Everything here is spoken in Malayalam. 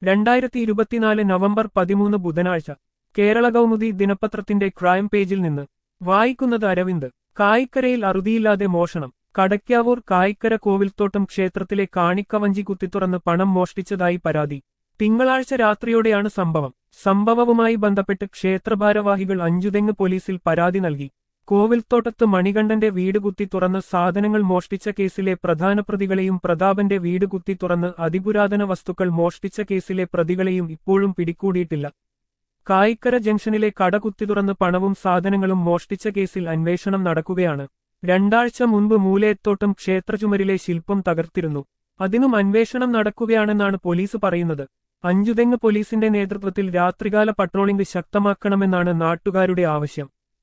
രണ്ടായിരത്തി ഇരുപത്തിനാല് നവംബർ പതിമൂന്ന് ബുധനാഴ്ച കേരള കൗമുദി ദിനപത്രത്തിന്റെ ക്രൈം പേജിൽ നിന്ന് വായിക്കുന്നത് അരവിന്ദ് കായിക്കരയിൽ അറുതിയില്ലാതെ മോഷണം കടയ്ക്കാവൂർ കായിക്കര കോവിൽത്തോട്ടം ക്ഷേത്രത്തിലെ കാണിക്കവഞ്ചി കുത്തിത്തുറന്ന് പണം മോഷ്ടിച്ചതായി പരാതി തിങ്കളാഴ്ച രാത്രിയോടെയാണ് സംഭവം സംഭവവുമായി ബന്ധപ്പെട്ട് ക്ഷേത്രഭാരവാഹികൾ അഞ്ചുതെങ്ങ് പോലീസിൽ പരാതി നൽകി കോവിൽത്തോട്ടത്ത് മണികണ്ഠന്റെ വീട് കുത്തി തുറന്ന് സാധനങ്ങൾ മോഷ്ടിച്ച കേസിലെ പ്രധാന പ്രതികളെയും പ്രതാപന്റെ വീട് കുത്തി തുറന്ന് അതിപുരാതന വസ്തുക്കൾ മോഷ്ടിച്ച കേസിലെ പ്രതികളെയും ഇപ്പോഴും പിടികൂടിയിട്ടില്ല കായിക്കര ജംഗ്ഷനിലെ കട കുത്തി തുറന്ന് പണവും സാധനങ്ങളും മോഷ്ടിച്ച കേസിൽ അന്വേഷണം നടക്കുകയാണ് രണ്ടാഴ്ച മുൻപ് മൂലയത്തോട്ടം ക്ഷേത്രചുമരിലെ ശില്പം തകർത്തിരുന്നു അതിനും അന്വേഷണം നടക്കുകയാണെന്നാണ് പോലീസ് പറയുന്നത് അഞ്ചുതെങ്ങ് പോലീസിന്റെ നേതൃത്വത്തിൽ രാത്രികാല പട്രോളിംഗ് ശക്തമാക്കണമെന്നാണ് നാട്ടുകാരുടെ ആവശ്യം